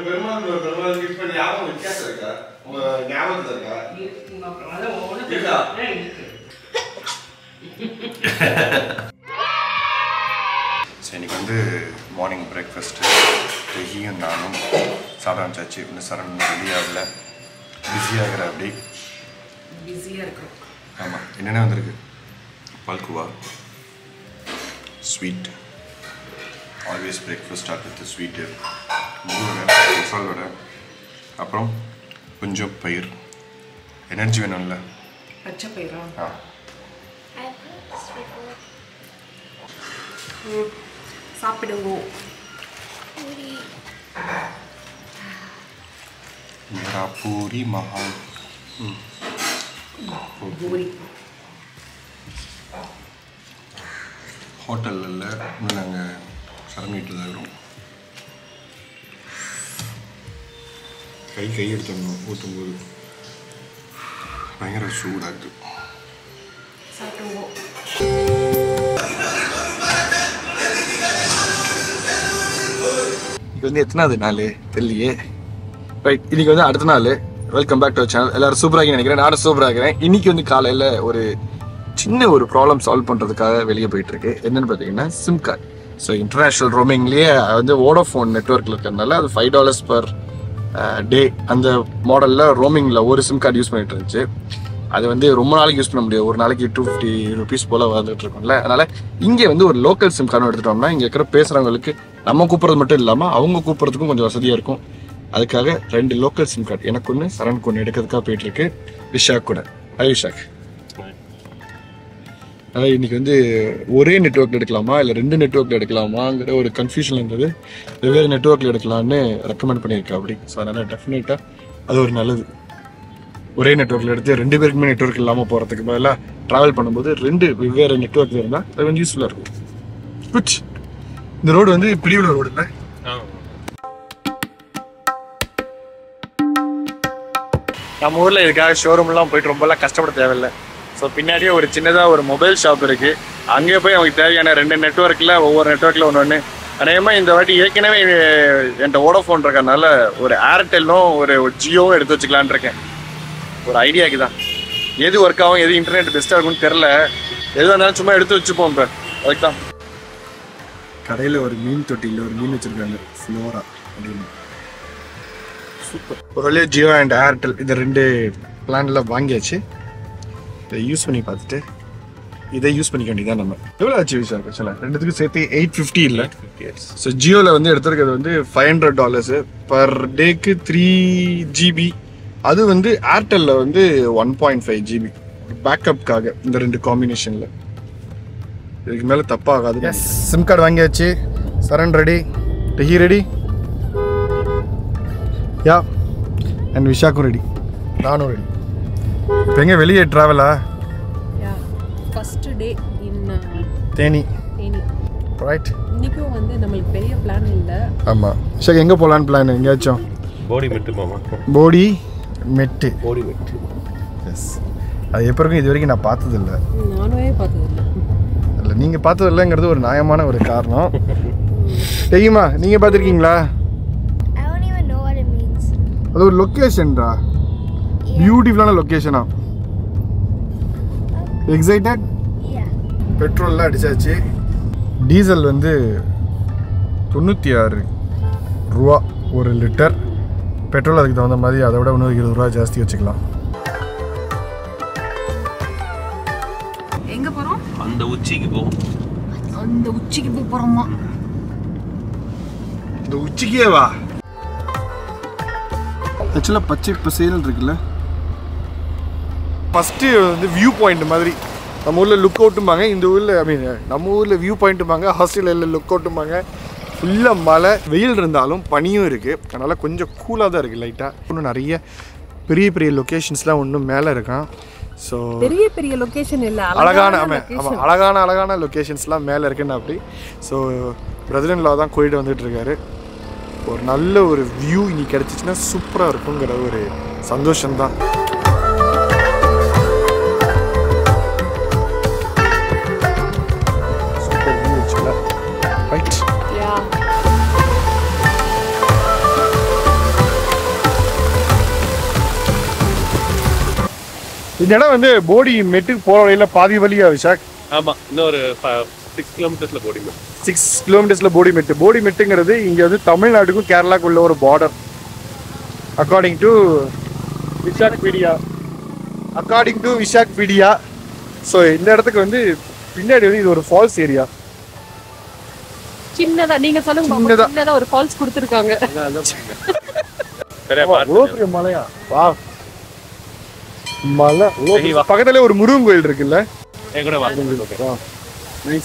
பெருமாள் ஒரு பெருமாள் கிஃப்ட் பண்ணி ஞாபகம் வித்தியாசம் இருக்கா உங்க ஞாபகத்துல இருக்கா இருக்குங்க அப்புறம் அதான் ஒன்று இருக்கா? இருக்கு ஸோ இன்னைக்கு வந்து மார்னிங் பிரேக்ஃபாஸ்ட்டு டெஹியும் நானும் சாப்பிட ஆரம்பிச்சாச்சு இன்னும் சரண் ரெடி ஆகல பிஸியாகிற அப்படி பிஸியாக இருக்கும் ஆமாம் என்னென்ன வந்திருக்கு பால்குவா sweet always breakfast start with sweet முருவடை மசால் வடை அப்புறம் கொஞ்சம் பயிர் எனர்ஜி வேணும்ல பச்சை பயிரா ஆ சாப்பிடுவோம் मेरा पूरी महान பூரி ஹோட்டலில் இல்லை இன்னும் நாங்கள் சரண் வீட்டில் தான் இருக்கிறோம் கை கை எடுத்துடணும் ஊற்றும் போது பயங்கர சூடாகுது சாப்பிடுவோம் இது வந்து எத்தனாவது நாள் தெரியலையே ரைட் இன்னைக்கு வந்து அடுத்த நாள் வெல்கம் பேக் டு சேனல் எல்லாரும் சூப்பராக நினைக்கிறேன் நானும் சூப்பராக இருக்கிறேன் இன்னைக்கு வந்து காலையில் ஒரு சின்ன ஒரு ப்ராப்ளம் சால்வ் பண்ணுறதுக்காக வெளியே போயிட்டு இருக்கு என்னன்னு பார்த்தீங்கன்னா சிம் கார்டு ஸோ இன்டர்நேஷ்னல் ரோமிங்லேயே வந்து வோடோஃபோன் நெட்ஒர்க்கில் இருக்கிறதுனால அது ஃபைவ் டாலர்ஸ் பர் டே அந்த மாடலில் ரோமிங்கில் ஒரு சிம் கார்டு யூஸ் பண்ணிட்டு இருந்துச்சு அது வந்து ரொம்ப நாளைக்கு யூஸ் பண்ண முடியாது ஒரு நாளைக்கு டூ ஃபிஃப்டி ருபீஸ் போல் வந்துட்டு இருக்கோம்ல அதனால இங்கே வந்து ஒரு லோக்கல் சிம் கார்டு எடுத்துட்டோம்னா இங்கே இருக்கிற பேசுகிறவங்களுக்கு நம்ம கூப்பிட்றது மட்டும் இல்லாமல் அவங்க கூப்பிட்றதுக்கும் கொஞ்சம் வசதியாக இருக்கும் அதுக்காக ரெண்டு லோக்கல் சிம் கார்டு எனக்கு ஒன்று சரணுக்கு ஒன்று எடுக்கிறதுக்காக போயிட்டு இருக்கு விஷாக் கூட ஹை விஷாக் அதாவது இன்னைக்கு வந்து ஒரே நெட்ஒர்க்ல எடுக்கலாமா இல்லை ரெண்டு நெட்ஒர்க்ல எடுக்கலாமாங்கிற ஒரு கன்ஃபியூஷன் இருந்தது வெவ்வேறு நெட்ஒர்க்ல எடுக்கலாம்னு ரெக்கமெண்ட் பண்ணியிருக்கா அப்படி ஸோ அதனால டெஃபினட்டாக அது ஒரு நல்லது ஒரே நெட்ஒர்க்ல எடுத்து ரெண்டு பேருக்குமே நெட்ஒர்க் இல்லாமல் போகிறதுக்கு பதிலாக ட்ராவல் பண்ணும்போது ரெண்டு வெவ்வேறு நெட்ஒர்க் இருந்தால் அது கொஞ்சம் யூஸ்ஃபுல்லாக இருக்கும் குச் இந்த ரோடு வந்து பிடிவுல ரோடு இல்லை நம்ம ஊரில் இதுக்காக ஷோரூம்லாம் போயிட்டு ரொம்பலாம் கஷ்டப்பட தேவையில்லை ஸோ பின்னாடியே ஒரு சின்னதாக ஒரு மொபைல் ஷாப் இருக்குது அங்கே போய் அவங்களுக்கு தேவையான ரெண்டு நெட்ஒர்க்கில் ஒவ்வொரு நெட்ஒர்க்கில் ஒன்று ஒன்று அநேகமாக இந்த வாட்டி ஏற்கனவே என்கிட்ட ஓடோஃபோன் இருக்கறனால ஒரு ஏர்டெல்லும் ஒரு ஜியோவும் எடுத்து வச்சுக்கலான்னு இருக்கேன் ஒரு ஐடியாக்கு தான் எது ஒர்க் ஆகும் எது இன்டர்நெட் பெஸ்ட்டாக இருக்கும்னு தெரில எது வந்தாலும் சும்மா எடுத்து வச்சுப்போம் இப்போ அதுக்கு தான் கடையில் ஒரு மீன் தொட்டியில் ஒரு மீன் வச்சுருக்காங்க ஃப்ளோரா அப்படின்னு சூப்பர் ஒரு வழியாக ஜியோ அண்ட் ஏர்டெல் இந்த ரெண்டு பிளான்ல வாங்கியாச்சு இதை யூஸ் பண்ணி பார்த்துட்டு இதை யூஸ் பண்ணிக்க வேண்டியதான் நம்ம எவ்வளோ ஆச்சு விஷயம் ஆக்சுவலாக ரெண்டுத்துக்கும் சேர்த்து எயிட் ஃபிஃப்டி இல்லை ஸோ ஜியோவில் வந்து எடுத்துருக்கிறது வந்து ஃபைவ் ஹண்ட்ரட் டாலர்ஸு பர் டேக்கு த்ரீ ஜிபி அது வந்து ஏர்டெல்லில் வந்து ஒன் பாயிண்ட் ஃபைவ் ஜிபி பேக்கப்காக இந்த ரெண்டு காம்பினேஷனில் இதுக்கு மேலே தப்பாகாது எஸ் சிம் கார்டு வாங்கியாச்சு சரண் ரெடி டெஹி ரெடி யா அண்ட் விஷாக்கும் ரெடி நானும் ரெடி இப்போ எங்கே வெளியே ட்ராவலா yeah first day in Theni Theni right இன்னைக்கும் வந்து நம்மளுக்கு பெரிய பிளான் இல்லை ஆமாம் விஷாக் எங்கே போகலான்னு பிளான் எங்கேயாச்சும் போடி மெட்டு மாமா போடி மெட்டு போடி மெட்டு எஸ் அது எப்போ இருக்கும் இது வரைக்கும் நான் பார்த்ததில்ல நானுமே பார்த்ததில்ல இல்லை நீங்கள் பார்த்ததில்லைங்கிறது ஒரு நியாயமான ஒரு காரணம் தெரியுமா நீங்கள் பார்த்துருக்கீங்களா I don't even know what it means. அது ஒரு லொக்கேஷன்டா பியூட்டிஃபுல்லான லொக்கேஷனா எக்ஸைட்டட் Yeah. பெட்ரோல்லாம் அடிச்சாச்சு டீசல் வந்து தொண்ணூற்றி ஆறு ரூபா ஒரு லிட்டர் பெட்ரோல் அதுக்கு தகுந்த மாதிரி அதை விட இன்னும் இருபது ரூபா ஜாஸ்தி வச்சுக்கலாம் எங்க போறோம் அந்த உச்சிக்கு போவோம் அந்த உச்சிக்கு போய் போறோமா இந்த உச்சிக்கே வா ஆக்சுவலாக பச்சை பசேல் இருக்குல்ல ஃபஸ்ட்டு வந்து வியூ பாயிண்ட் மாதிரி நம்ம ஊரில் லுக் அவுட்டும்பாங்க இந்த ஊரில் ஐ மீன் நம்ம ஊரில் வியூ பாயிண்ட்டும்பாங்க ஹாஸ்டலில் லுக் அவுட்டும்பாங்க ஃபுல்லாக மழை வெயில் இருந்தாலும் பனியும் இருக்குது அதனால் கொஞ்சம் கூலாக தான் இருக்குது லைட்டாக இன்னும் நிறைய பெரிய பெரிய லொக்கேஷன்ஸ்லாம் இன்னும் மேலே இருக்கான் ஸோ பெரிய பெரிய லொகேஷன் இல்ல அழகான ஆமாம் location. ஆமாம் அழகான அழகான லொக்கேஷன்ஸ்லாம் மேலே இருக்குன்னு அப்படி ஸோ பிரதர் லா தான் கோயிட்டு வந்துட்டு இருக்காரு ஒரு நல்ல ஒரு வியூ இன்னைக்கு கிடச்சிச்சின்னா சூப்பராக இருக்குங்கிற ஒரு சந்தோஷம்தான் சூப்பர் வியூ வச்சுல ரைட் Yeah. இந்த இடம் வந்து போடி மெட்டுக்கு போற வழியில பாதி வழியா விஷாக் ஆமா இன்னும் ஒரு சிக்ஸ் கிலோமீட்டர்ஸ்ல போடிங்க சிக்ஸ் கிலோமீட்டர்ஸ்ல போடி மெட்டு போடி மெட்டுங்கிறது இங்க வந்து தமிழ்நாட்டுக்கும் கேரளாக்குள்ள ஒரு border according to Vishak pedia according to Vishak pedia so இந்த இடத்துக்கு வந்து பின்னாடி வந்து இது ஒரு ஃபால்ஸ் ஏரியா சின்னதா நீங்க சொல்லுங்க பாப்போம். சின்னதா. சின்னதா ஒரு ஃபால்ஸ் கொடுத்துருக்காங்க சரியா அவ்வளோ பெரிய மலையா வா மலை அவ்வளோ சரி, வா. பக்கத்துல ஒரு முருகன் கோயில் இருக்குல்ல என் கூட வா நைஸ்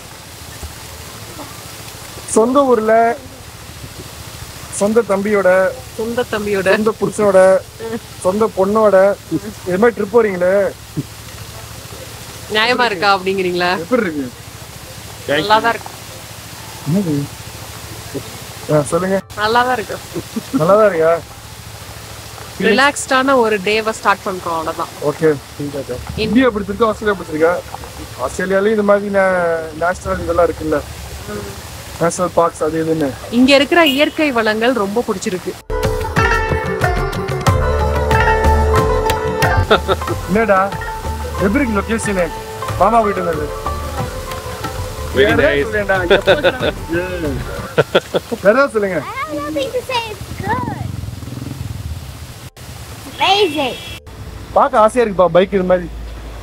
சொந்த ஊர்ல சொந்த தம்பியோட சொந்த தம்பியோட சொந்த புருஷனோட சொந்த பொண்ணோட இது மாதிரி ட்ரிப் போறீங்களே நியாயமா இருக்கா அப்படிங்கிறீங்களா எப்படி இருக்கு நல்லா தான் இருக்கு என்னது? ஆ, சொல்லுங்க நல்லா தான் இருக்கு நல்லாதான் இருக்கா ரிலாக்ஸ்டான ஒரு டேவை ஸ்டார்ட் பண்றோம் அவ்வளவுதான் ஓகே இந்தியா பிடிச்சிருக்கா ஆஸ்திரேலியா பிடிச்சிருக்கா ஆஸ்திரேலியாலயும் இந்த மாதிரி நேஷனல் இதெல்லாம் இருக்குல்ல நேஷனல் பார்க்ஸ் அது இதுன்னு இங்க இருக்கிற இயற்கை வளங்கள் ரொம்ப பிடிச்சிருக்கு என்னடா எப்படி இருக்கு லொகேஷனு மாமா வீட்டு இருந்தது வெரி வேற நைஸ் சொல்லேன்டா, இங்க போறேன். வேற ஏதாவது சொல்லுங்க I have nothing to say. It's good. Amazing. பார்க்க ஆசையா இருக்குப்பா பைக் இது மாதிரி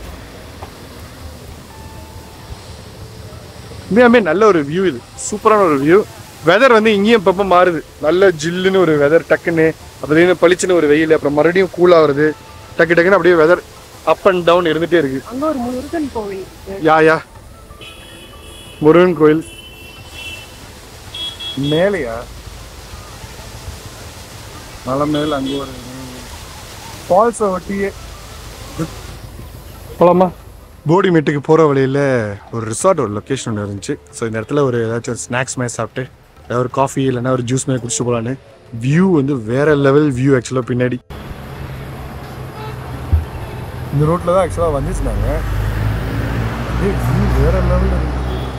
உண்மையாமே நல்ல ஒரு வியூ இது சூப்பரான ஒரு வியூ வெதர் வந்து இங்கேயும் இப்பப்போ மாறுது நல்ல ஜில்லுன்னு ஒரு வெதர் டக்குன்னு அப்புறம் பளிச்சுன்னு ஒரு வெயில் அப்புறம் மறுபடியும் கூல் ஆகுறது டக்கு டக்குன்னு அப்படியே வெதர் அப் அண்ட் டவுன் இருந்துட்டே இருக்கு அங்க ஒரு முருகன் கோவில் யா யா முருகன் கோயில் மேலையா மலை மேல அங்க ஒரு ஃபால்ஸை ஒட்டியே போலாமா போடிமேட்டுக்கு போகிற வழியில் ஒரு ரிசார்ட் ஒரு லொக்கேஷன் ஒன்று இருந்துச்சு ஸோ இந்த இடத்துல ஒரு ஏதாச்சும் ஒரு ஸ்நாக்ஸ் மாதிரி சாப்பிட்டு ஏதாவது ஒரு காஃபி இல்லைன்னா ஒரு ஜூஸ் மாதிரி குடிச்சிட்டு போகலான்னு வியூ வந்து வேற லெவல் வியூ ஆக்சுவலாக பின்னாடி இந்த ரோட்டில் தான் ஆக்சுவலாக வந்துச்சு நாங்கள் வியூ வேற லெவலில் இருக்கு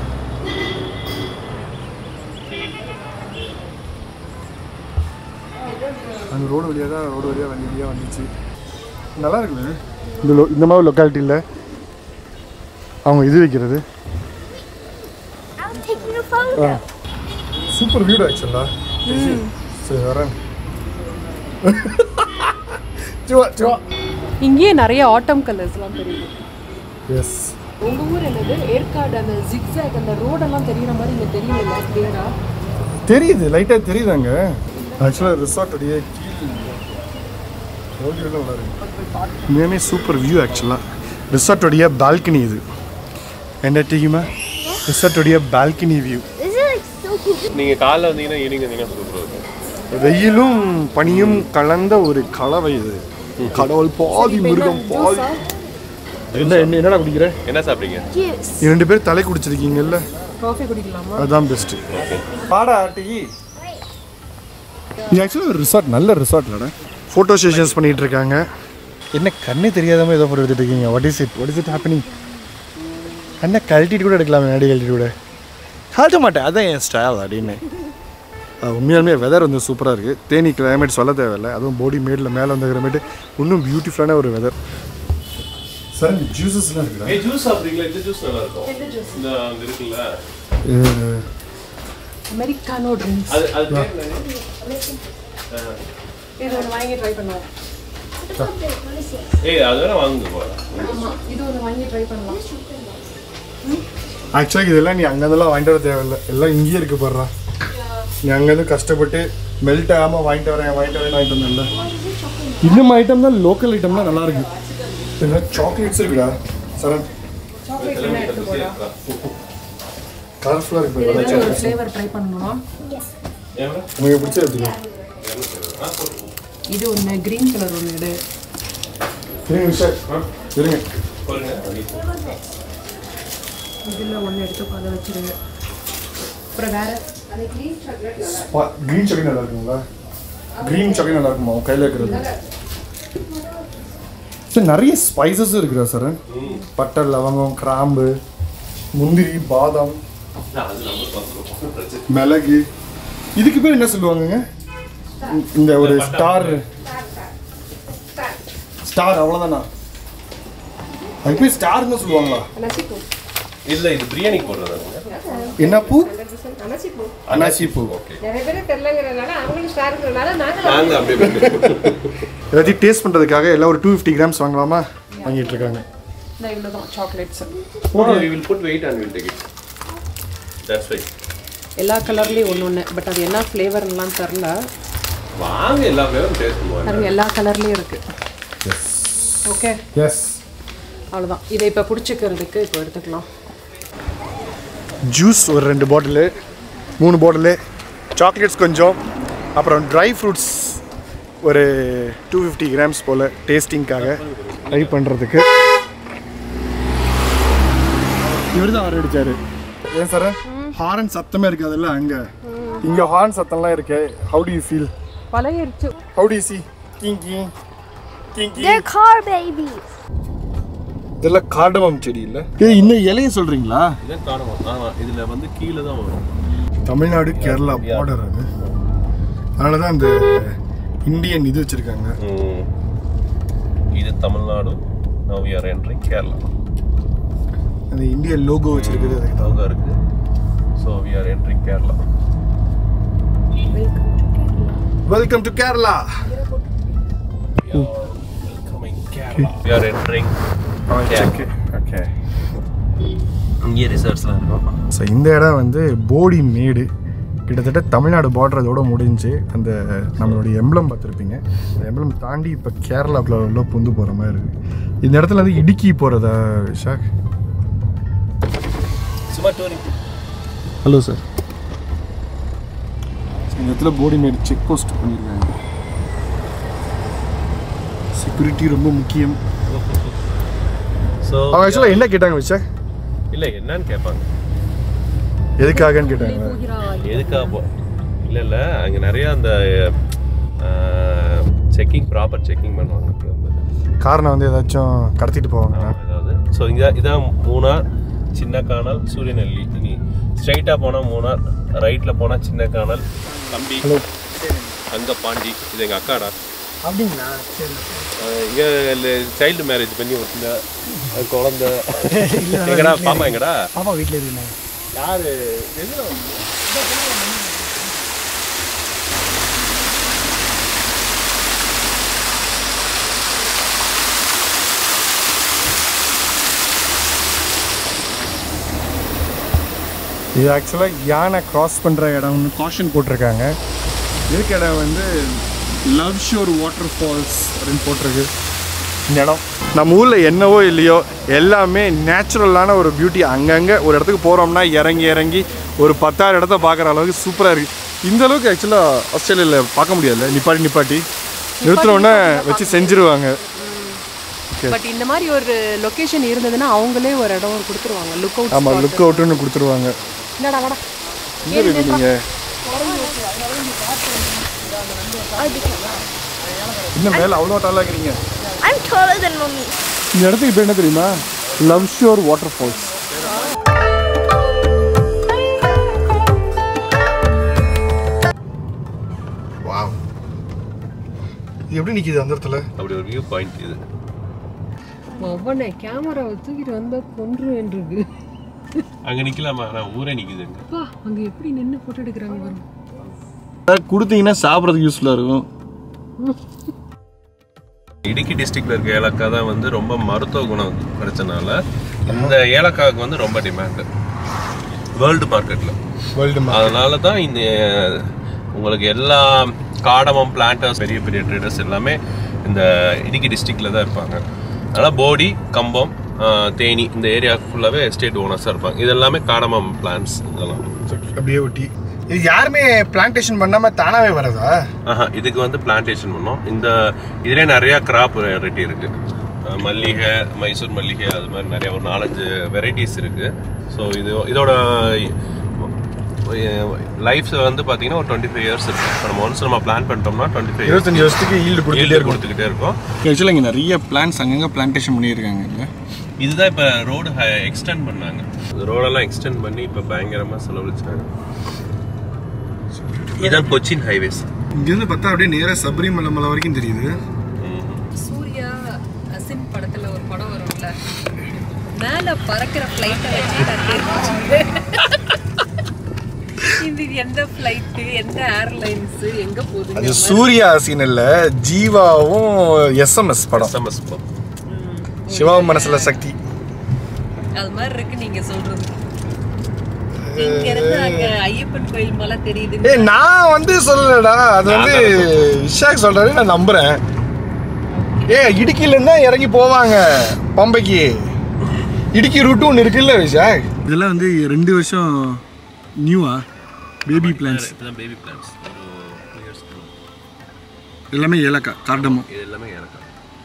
அந்த ரோடு வழியாக தான் ரோடு வழியாக வண்டி வழியாக வந்துச்சு நல்லா இருக்குல்ல இந்த லோ இந்த மாதிரி லொக்காலிட்டியில் அவங்க இது வைக்கிறது I'm taking a photo. Super வீடு ஆக்சுவலா சரி வரேன் சுவா சுவா இங்கேயே நிறைய ஆட்டம் கலர்ஸ்லாம் தெரியுது எஸ் உங்க ஊர் என்னது ஏற்காடு அந்த ஜிக்ஸாக் அந்த ரோடெல்லாம் தெரியுற மாதிரி இங்க தெரியல கிளியரா தெரியுது லைட்டாக தெரியுதாங்க ஆக்சுவலாக ரிசார்ட்டுடைய கீழ் ரோடு நல்லா இருக்கு உண்மையுமே சூப்பர் வியூ ஆக்சுவலாக ரிசார்ட்டுடைய பால்கனி இது என்ன தெரியுமா ரிசார்ட்டுடைய balcony view This is like so cool. நீங்க காலைல வந்தீங்கன்னா ஈவினிங் வந்தீங்கன்னா சூப்பரா இருக்கும் வெயிலும் பனியும் கலந்த ஒரு கலவை இது கடவுள் பாதி மிருகம் பாதி என்ன என்ன என்னடா குடிக்கிற என்ன சாப்பிடுறீங்க Juice. நீ ரெண்டு பேரும் தலை குடிச்சிருக்கீங்கல்ல காஃபி குடிக்கலாமா அதுதான் பெஸ்ட் பாடா ஆட்டி இது ஆக்சுவலாக ஒரு ரிசார்ட் நல்ல ரிசார்ட்லடா ஃபோட்டோ செஷன்ஸ் பண்ணிட்டு இருக்காங்க என்ன கண்ணே தெரியாத மாதிரி ஏதோ ஃபோட்டோ எடுத்துட்டு இருக்கீங்க what is it what is it happening கண்ணை கழட்டிட்டு கூட எடுக்கலாமே நடி கழட்டிட்டு கூட கழட்ட மாட்டேன் அதான் என் ஸ்டைல் அப்படின்னு அஹ் உண்மையாலுமே வெதர் வந்து சூப்பராக இருக்குது தேனி கிளைமேட் சொல்ல தேவையில்லை அதுவும் போடி மேடில் மேலே வந்து கிளைமேட் இன்னும் பியூட்டிஃபுல்லான ஒரு வெதர் சார் ஜூசஸ்லாம் இருக்குதா ஏய் ஜூஸ் சாப்பிடுறீங்களா இந்த ஜூஸ் நல்லா இருக்கும் இந்த அங்க இருக்குல்ல அமெரிக்கானோ ட்ரிங்க்ஸ் அது அது பேர் என்னது? இது ஒன்று வாங்கி ட்ரை பண்ணுவோம் ஏய் அது வேணா வாங்குங்க போல ஆமா இது ஒன்று வாங்கி ட்ரை பண்ணலாம் ஆக்சுவலாக இதெல்லாம் நீ அங்கேருந்துலாம் வாங்கிட்டு வர தேவையில்லை எல்லாம் இங்கேயே இருக்கு பாடுறா நீ அங்கேருந்து கஷ்டப்பட்டு மெல்ட் ஆகாமல் வாங்கிட்டு வரேன் வாங்கிட்டு வரேன் வாங்கிட்டு வந்தேன்ல இந்த மாதிரி ஐட்டம் தான் லோக்கல் ஐட்டம் தான் நல்லா இருக்கு என்ன சாக்லேட்ஸ் இருக்குடா சரண் சாக்லேட் என்ன எடுத்து போடா கலர்ஃபுல்லாக இருக்கு பாரு. ஏதாச்சும் ஒரு ஃப்ளேவர் ட்ரை பண்ணணுமா உங்களுக்கு பிடிச்ச எடுத்துக்கோ இது ஒன்று க்ரீன் கலர் ஒன்று எடு இருங்க விஷால் இருங்க இதில் ஒன்று எடுத்து அதை வச்சிருங்க அப்புறம் வேற க்ரீன் சக்கி நல்லா இருக்குங்களா க்ரீன் சக்கி நல்லா இருக்குமா உன் கையில் இருக்கிறது சார் நிறைய ஸ்பைசஸ் இருக்குதா சார் பட்டை லவங்கம் கிராம்பு முந்திரி பாதாம் மிளகு இதுக்கு பேர் என்ன சொல்லுவாங்கங்க இந்த ஒரு ஸ்டார் ஸ்டார் அவ்வளோதானா அது போய் ஸ்டார்னு சொல்லுவாங்களா அனாசிப்பூ இல்ல இது பிரியாணி போடுறதாங்க என்ன பூ அனாசிப்பூ அனாசி பூ ஓகே நிறைய பேர் தெரிலங்கிறதுனால அவங்களும் ஸ்டாருங்கிறதுனால நாங்கள் நாங்க அப்படியே எல்லாத்தையும் டேஸ்ட் பண்ணுறதுக்காக எல்லாம் ஒரு டூ ஃபிஃப்டி கிராம்ஸ் வாங்கலாமா வாங்கிட்டு இருக்காங்க இந்த இவ்வளோ தான் chocolates Okay, we will put weight and we'll take it. That's right. எல்லா கலர்லேயும் ஒன்று ஒன்று பட் அது என்ன ஃப்ளேவர்லாம் தெரில வாங்க எல்லா ஃப்ளேவரும் டேஸ்ட் பண்ணுவாங்க பாருங்க எல்லா கலர்லேயும் இருக்கு ஓகே எஸ் அவ்வளோதான் இதை இப்போ பிடிச்சிக்கிறதுக்கு இப்போ எடுத்துக்கலாம் ஜூஸ் ஒரு ரெண்டு பாட்டிலு மூணு பாட்டிலு சாக்லேட்ஸ் கொஞ்சம் அப்புறம் ட்ரை ஃப்ரூட்ஸ் ஒரு டூ ஃபிஃப்டி கிராம்ஸ் போல் டேஸ்டிங்காக ட்ரை பண்ணுறதுக்கு இவர் தான் ஆர்டர் அடிச்சாரு ஏன் சார் ஹாரன் சத்தமே இருக்காதுல்ல அங்கே இங்கே ஹார்ன் சத்தம்லாம் இருக்கு ஹவு டு யூ ஃபீல் பழையிருச்சு how do you see king king king king They're car babies. இதெல்லாம் கார்டமம் செடி இல்லை ஏ இன்னும் இலைய சொல்கிறீங்களா இதான் காரணம் ஆமா இதுல வந்து கீழே தான் வரும் தமிழ்நாடு கேரளா பார்டர் அது அதனால தான் அந்த இந்தியன் இது வச்சுருக்காங்க ம். இது Tamil Nadu now we are entering Kerala அந்த இந்தியன் லோகோ வச்சிருக்குது அதுக்கு தான் லோகோ இருக்கு so we are entering Kerala welcome to Kerala coming Kerala we are entering okay இங்கே ரிசர்ச்லாம் இருக்கும் ஸோ இந்த இடம் வந்து போடி மேடு கிட்டத்தட்ட தமிழ்நாடு பார்டர் அதோட முடிஞ்சு அந்த நம்மளுடைய எம்பளம் பார்த்துருப்பீங்க அந்த எம்பளம் தாண்டி இப்போ கேரளாக்குள்ள உள்ள புந்து போகிற மாதிரி இருக்குது இந்த இடத்துல வந்து இடுக்கி போகிறதா விஷாக் சும்மா டூரிங் ஹலோ சார் இந்த இடத்துல போடிமேடு செக் போஸ்ட் பண்ணியிருக்காங்க செக்யூரிட்டி ரொம்ப முக்கியம் ஸோ அவங்க ஆக்சுவலாக என்ன கேட்டாங்க விஷாக் இல்லை என்னன்னு கேட்பாங்க எதுக்காகன்னு கேட்டாங்க எதுக்காக போ இல்லை இல்லை அங்கே நிறையா அந்த செக்கிங் ப்ராப்பர் செக்கிங் பண்ணுவாங்க இங்க வந்து. காரணம் வந்து ஏதாச்சும் கடத்திட்டு போவாங்க ஆமா, அதாவது ஸோ இங்கே இதான் மூணார் சின்ன காணல் சூரியநெல்லி இனி ஸ்ட்ரைட்டாக போனால் மூணார் ரைட்டில் போனால் சின்ன காணல் தம்பி அங்கே பாண்டி இது எங்கள் அக்காடா அப்படிங்களா சரி இங்கே சைல்டு மேரேஜ் பண்ணி ஒரு சின்ன அஹ், குழந்தை எங்கடா பாப்பா எங்கடா பாப்பா வீட்டில் இருக்கீங்க யாரு இது ஆக்சுவலாக யானை கிராஸ் பண்ணுற இடம்னு காஷன் போட்டிருக்காங்க இருக்க இடம் வந்து லவ் ஷோர் வாட்டர் ஃபால்ஸ் அப்படின்னு போட்டிருக்கு இந்த இடம் நம்ம ஊரில் என்னவோ இல்லையோ எல்லாமே நேச்சுரலான ஒரு பியூட்டி அங்கங்கே ஒரு இடத்துக்கு போகிறோம்னா இறங்கி இறங்கி ஒரு பத்தாயிரம் இடத்த பார்க்குற அளவுக்கு சூப்பராக இருக்குது இந்த அளவுக்கு ஆக்சுவலாக ஆஸ்திரேலியாவில் பார்க்க முடியாதுல்ல நிப்பாட்டி நிப்பாட்டி நிறுத்தினோடனே வச்சு செஞ்சுருவாங்க பட் இந்த மாதிரி ஒரு லொகேஷன் இருந்ததுன்னா அவங்களே ஒரு இடம் கொடுத்துருவாங்க லுக் அவுட் ஆமாம் லுக் அவுட்டுன்னு கொடுத்துருவாங்க என்னடா வாடா எங்கே இருக்கீங்க இன்னும் மேலே அவ்வளோ டாலாக இருக்கிறீங்க I'm taller than mommy. இந்த இடத்துக்கு பேர் என்ன தெரியுமா love shore waterfalls wow இது எப்படி நிற்கிது அந்த இடத்துல அப்படி ஒரு வியூ பாயிண்ட் இது ஒவ்வொன்னே கேமராவை தூக்கிட்டு வந்தா கொன்று இருக்கு அங்கே நிற்கலாமா நான் ஊரே நிற்குது அங்கே அப்பா அங்க எப்படி நின்று போட்டோ எடுக்கிறாங்க பாருங்க கொடுத்தீங்கன்னா சாப்பிட்றதுக்கு யூஸ்ஃபுல்லாக இருக்கும் இடுக்கி டிஸ்ட்ரிக்ட்ல இருக்க ஏலக்காய் தான் வந்து ரொம்ப மருத்துவ குணம் கிடைச்சனால இந்த ஏலக்காய்க்கு வந்து ரொம்ப டிமாண்டு வேர்ல்டு மார்க்கெட்டில் வேர்ல்டு அதனால தான் இந்த உங்களுக்கு எல்லா காடமம் பிளான்டர்ஸ் பெரிய பெரிய ட்ரேடர்ஸ் எல்லாமே இந்த இடுக்கி டிஸ்ட்ரிக்டில் தான் இருப்பாங்க அதனால் போடி கம்பம் ஆஹ், தேனி இந்த ஏரியா ஃபுல்லாகவே எஸ்டேட் ஓனர்ஸாக இருப்பாங்க இது எல்லாமே காடமம் பிளான்ஸ் இதெல்லாம் அப்படியே ஒட்டி இது யாருமே பிளான்டேஷன் பண்ணாமல் தானாகவே வரதா ஆஹா இதுக்கு வந்து பிளான்டேஷன் பண்ணோம் இந்த இதுலேயே நிறையா கிராப் வெரைட்டி இருக்கு அஹ் மல்லிகை மைசூர் மல்லிகை அது மாதிரி நிறைய ஒரு நாலஞ்சு வெரைட்டிஸ் இருக்கு ஸோ இது இதோட லைஃப் வந்து பார்த்தீங்கன்னா ஒரு டுவெண்ட்டி ஃபைவ் இயர்ஸ் இருக்கு இப்போ நம்ம ஒன்ஸ் நம்ம பிளான் பண்ணிட்டோம்னா டுவெண்ட்டி ஃபைவ் இருபத்தஞ்சு வருஷத்துக்கு ஈல்டு கொடுத்துட்டே இருக்கும் கொடுத்துக்கிட்டே இருக்கும் ஆக்சுவலாக இங்கே நிறைய பிளான்ஸ் அங்கங்கே பிளான்டேஷன் பண்ணியிருக்காங்க இல்லை இதுதான் இப்போ ரோடு எக்ஸ்டெண்ட் பண்ணாங்க ரோடெல்லாம் எக்ஸ்டெண்ட் பண்ணி இப்போ பயங்கரமாக செலவழிச்சாங்க இதான் கொச்சின் ஹைவேஸ் இங்கேருந்து பார்த்தா அப்படியே நேராக சபரிமலை மலை வரைக்கும் தெரியுது சூர்யா அசின் படத்துல ஒரு படம் வரும்ல மேல பறக்கிற ஃப்ளைட்டை வச்சு நான் தெரிஞ்சுக்கிட்டேன். இது எந்த ஃப்ளைட்டு எந்த ஏர்லைன்ஸ் எங்க அது போகுது சூர்யா சீன் இல்ல ஜீவாவும் எஸ்எம்எஸ் படம் எஸ்எம்எஸ் சிவா மனசுல சக்தி அது மாதிரி இருக்கு நீங்க சொல்றது இங்க இருந்து அங்க ஐயப்பன் கோயில் மலை தெரியுது ஏ நான் வந்து சொல்லலடா அது வந்து விஷாக் சொல்றாரு நான் நம்புறேன் ஏ இடுக்கில இருந்தா இறங்கி போவாங்க பம்பைக்கு இடுக்கி ரூட்டு ஒன்று இருக்குல்ல விஷாக் இதெல்லாம் வந்து ரெண்டு வருஷம் நியூவா பேபி பிளான்ஸ் இப்பதான் பேபி பிளான்ஸ் ஒரு டூ இயர்ஸ்க்கு எல்லாமே ஏலக்காய் கார்டமம் இது எல்லாமே எனக்கு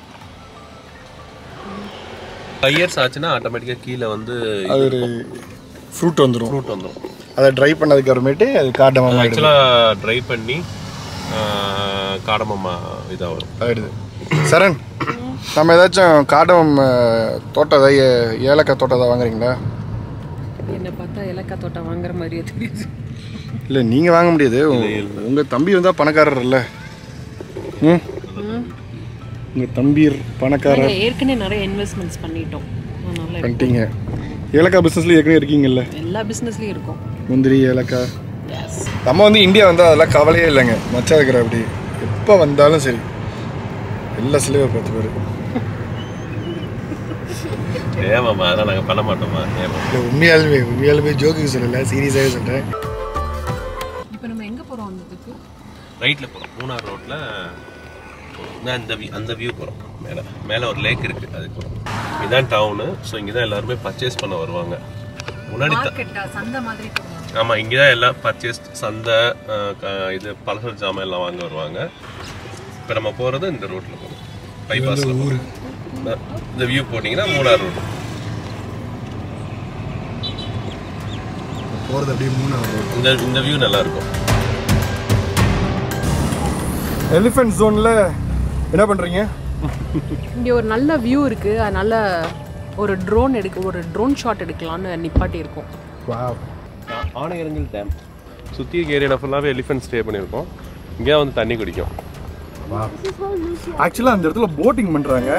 ஃபைவ் இயர்ஸ் ஆச்சுன்னா ஆட்டோமேட்டிக்காக கீழே வந்து அது ஒரு ஃப்ரூட் வந்துடும் ஃப்ரூட் வந்துடும் அதை ட்ரை பண்ணதுக்கு அப்புறமேட்டு அது கார்டமம் ஆயிடுது ஆக்சுவலாக ட்ரை பண்ணி காடமம்மா இதாக வரும் ஆயிடுது சரண் நம்ம ஏதாச்சும் கார்டமம் தோட்டம் ஏதாவது ஏ- ஏலக்காய் தோட்டம் ஏதாவது வாங்குறீங்களா என்ன பார்த்தா ஏலக்காய் தோட்டம் வாங்குற மாதிரியே தெரியுது இல்லை நீங்கள் வாங்க முடியாது உங்கள் தம்பி வந்தால் பணக்காரர் இல்லை ம் உங்கள் தம்பி பணக்காரர் நாங்க ஏற்கனவே நிறைய இன்வெஸ்ட்மெண்ட்ஸ் பண்ணிட்டோம் அதனால பண்ணிட்டீங்க ஏலக்காய் பிஸ்னஸில் ஏற்கனவே இருக்கீங்கல்ல எல்லா பிஸ்னஸ்லயும் இருக்கும் முந்திரி ஏலக்காய் நம்ம வந்து இந்தியா வந்தால் அதெல்லாம் கவலையே இல்லைங்க மச்சா இருக்கிற அப்படி எப்போ வந்தாலும் சரி எல்லா சிலையும் பத்து பேர் ஏமாம்மா அதெல்லாம் நாங்கள் பண்ண மாட்டோமா ஏமா இல்லை உண்மையாலுமே உண்மையாலுமே ஜோக்குக்கு சொல்லலை சீரியஸாகவே சொல்கிறேன் இப்போ நம்ம எங்க போறோம் வந்ததுக்கு ரைட்டில் போகிறோம் மூணார் ரோட்டில் நான் இந்த view- அந்த வியூ போகிறோம் மேலே மேலே ஒரு லேக் இருக்குது அதுக்கு போகிறோம் இதுதான் டவுனு ஸோ இங்கே தான் எல்லாருமே பர்ச்சேஸ் பண்ண வருவாங்க முன்னாடி த- மார்க்கெட்டா சந்தை மாதிரி போறோம் ஆமாம் இங்கே தான் எல்லாம் பர்ச்சேஸ் சந்தை அஹ், க- இது பலசர ஜாமான் எல்லாம் வாங்க வருவாங்க இப்போ நம்ம போகிறது இந்த ரோட்டில் போகிறோம் பைபாஸில் ஊர் இந்த வியூ போட்டிங்கன்னா மூணார் ரோடு போகிறது அப்படியே மூணாவது இந்த இந்த வியூ நல்லா இருக்கும் எலிஃபென்ட் ஜோனில் என்ன பண்ணுறீங்க இங்க ஒரு நல்ல வியூ இருக்கு அதனால ஒரு ட்ரோன் எடுக்க ஒரு ட்ரோன் ஷாட் எடுக்கலாம்னு நிப்பாட்டி இருக்கோம் வா ஆனையரங்கல் டேம் சுற்றி ஏரியாவில் ஃபுல்லாகவே எலிஃபென்ட் ஸ்டே பண்ணியிருக்கோம் இங்கே வந்து தண்ணி குடிக்கும் ஆக்சுவலாக அந்த இடத்துல போட்டிங் பண்ணுறாங்க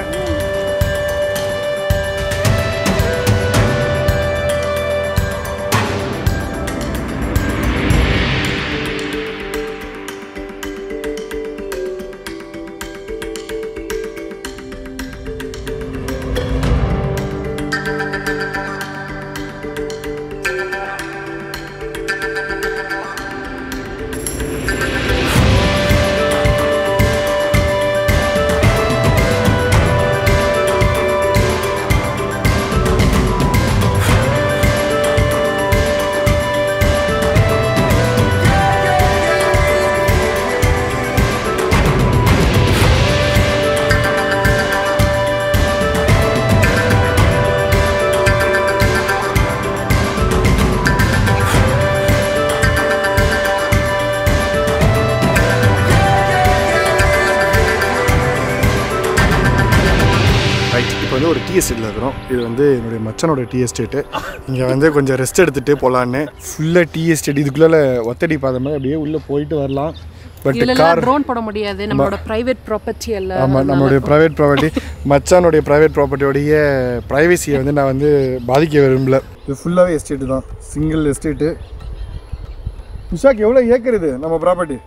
ரைட் இப்போ வந்து ஒரு டீ எஸ்டேட்டில் இருக்கிறோம் இது வந்து என்னுடைய மச்சனோட டீ எஸ்டேட்டு இங்கே வந்து கொஞ்சம் ரெஸ்ட் எடுத்துகிட்டு போகலான்னு ஃபுல்லாக டீ எஸ்டேட் இதுக்குள்ளே ஒத்தடி பாதை மாதிரி அப்படியே உள்ளே போயிட்டு வரலாம் பட் இதுல கார் ட்ரோன் போட முடியாது நம்மளோட பிரைவேட் ப்ராப்பர்ட்டி எல்லாம் ஆமாம் நம்மளுடைய ப்ரைவேட் ப்ராப்பர்ட்டி மச்சானுடைய ப்ரைவேட் ப்ராப்பர்ட்டியோடைய ப்ரைவசியை வந்து நான் வந்து பாதிக்க விரும்பல இது ஃபுல்லாகவே எஸ்டேட்டு தான் சிங்கிள் எஸ்டேட்டு விஷாக் எவ்வளோ ஏக்கர் இது நம்ம property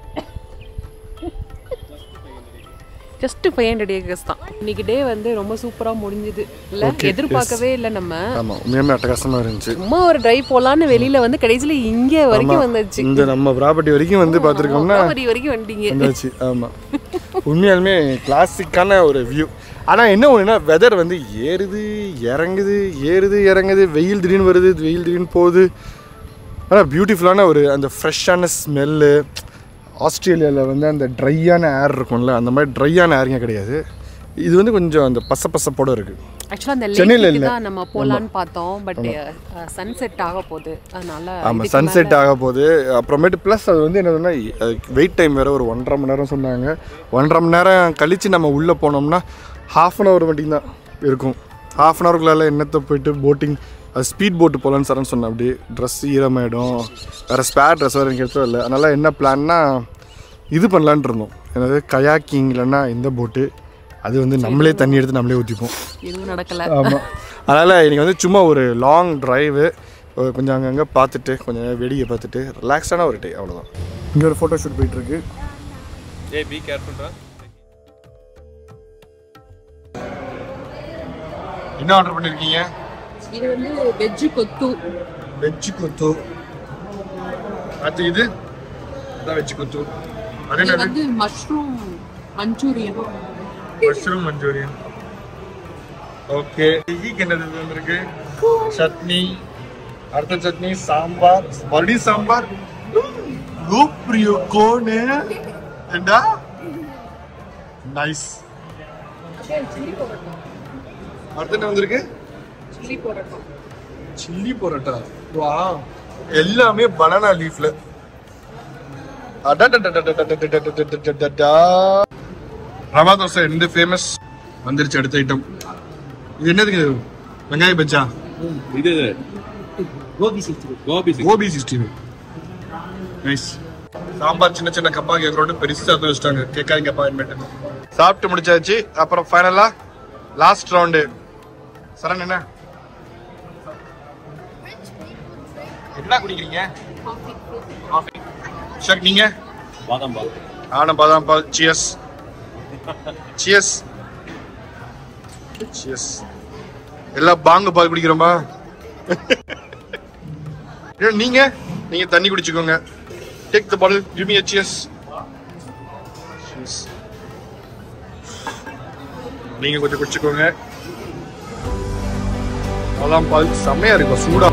just five hundred acres தான் இன்னைக்கு டே வந்து ரொம்ப சூப்பரா முடிஞ்சுது இல்ல எதிர்பார்க்கவே இல்லை நம்ம ஆமாம் உண்மையுமே அட்டகாசமாக இருந்துச்சு சும்மா ஒரு டிரைவ் போலான்னு வெளியில வந்து கடைசியில இங்க வரைக்கும் வந்துச்சு இந்த நம்ம ப்ராப்பர்ட்டி வரைக்கும் வந்து பார்த்துருக்கோம்னா கோமதி வரைக்கும் வந்துட்டீங்க வந்தாச்சு ஆமாம் உண்மையாலுமே கிளாசிக்கான ஒரு வியூ ஆனால் என்ன ஒன்றுனா வெதர் வந்து ஏறுது இறங்குது ஏறுது இறங்குது வெயில் திடீர்னு வருது வெயில் திடீர்னு போகுது ஆனால் பியூட்டிஃபுல்லான ஒரு அந்த ஃப்ரெஷ்ஷான ஸ்மெல்லு ஆஸ்திரேலியாவில் வந்து அந்த ட்ரையான ஏர் இருக்கும்ல அந்த மாதிரி ட்ரையான ஏருங்க கிடையாது இது வந்து கொஞ்சம் அந்த பச பசப்போட இருக்குது ஆக்சுவலா அந்த சென்னையில லேக்கு இல்ல. தான் நம்ம போலான்னு பார்த்தோம் பட் சன்செட் ஆக போகுது அதனால ஆமாம் இதுக்கு சன்செட் ஆக போகுது அப்புறமேட்டு ப்ளஸ் அது வந்து என்னதுன்னா வெயிட் டைம் வேறு ஒரு ஒன்றரை மணி நேரம் சொன்னாங்க ஒன்றரை மணி நேரம் கழித்து நம்ம உள்ளே போனோம்னா ஹாஃப் அன் ஹவர் மட்டும் தான் இருக்கும் ஹாஃப் அன் ஹவருக்குள்ள என்னத்தை போயிட்டு போட்டிங் அது ஸ்பீட் போட்டு போகலான்னு சரன்னு சொன்னேன் அப்படி ட்ரெஸ் ஈரமாயிடும் வேறு ஸ்பேர் ட்ரெஸ் வேறு எனக்கு எடுத்துகிட்டு இல்லை அதனால் என்ன பிளான்னா இது பண்ணலான்ட்டு இருந்தோம் என்னது கயாக்கிங் இல்லைன்னா இந்த போட்டு அது வந்து நம்மளே தண்ணி எடுத்து நம்மளே ஊற்றிப்போம் எதுவும் நடக்கல ஆமாம் அதனால் இன்றைக்கி வந்து சும்மா ஒரு லாங் ட்ரைவு கொஞ்சம் அங்கங்கே பார்த்துட்டு கொஞ்சம் நேரம் வேடிக்கை பார்த்துட்டு ரிலாக்ஸான ஒரு டே அவ்வளோதான் இங்கே ஒரு ஃபோட்டோ ஷூட் போயிட்டுருக்கு ஏய் பி கேர்ஃபுல்ரா என்ன ஆர்டர் பண்ணியிருக்கீங்க இது வந்து வெஜ்ஜு கொத்து வெஜ்ஜு கொத்து அடுத்து இது இதான் வெஜ்ஜு கொத்து அது இது என்னது வந்து mushroom Manchurian mushroom Manchurian okay ஈக்கு என்னது இது வந்திருக்கு சட்னி அடுத்த சட்னி சாம்பார் மறுபடியும் சாம்பார் லூப்ரியோ கோனு ஏண்டா நைஸ் அடுத்து என்ன வந்திருக்கு சில்லி போடட்டா சில்லி பரோட்டா வா எல்லாமே பனானா லீஃப்ல ரவா தோசை எந்த ஃபேமஸ் வந்துருச்சு அடுத்த ஐட்டம் இது என்னதுக்கு வெங்காய பஜ்ஜா இது gobi sixty gobi gobi sixty nice sambar சின்ன சின்ன கப்பா கேட்கறோம் பெருசா எடுத்து வச்சிட்டாங்க கேட்காதீங்க அப்பாயின்மெண்ட் சாப்பிட்டு முடிச்சாச்சு அப்புறம் ஃபைனலா லாஸ்ட் ரவுண்டு சரண் என்ன என்ன குடிக்கிறீங்க காஃபி ஷக் நீங்க பாதாம் பால் ஆனம் பாதாம் பால் சியஸ் சியஸ் சியஸ் எல்லாம் பாங்கு பால் குடிக்கிறோமா ஏன் நீங்க நீங்க தண்ணி குடிச்சுக்கோங்க take the bottle give me a cheers Cheers. நீங்க கொஞ்சம் குடிச்சுக்கோங்க பாதாம் பால் செம்மையா இருக்கும் சூடா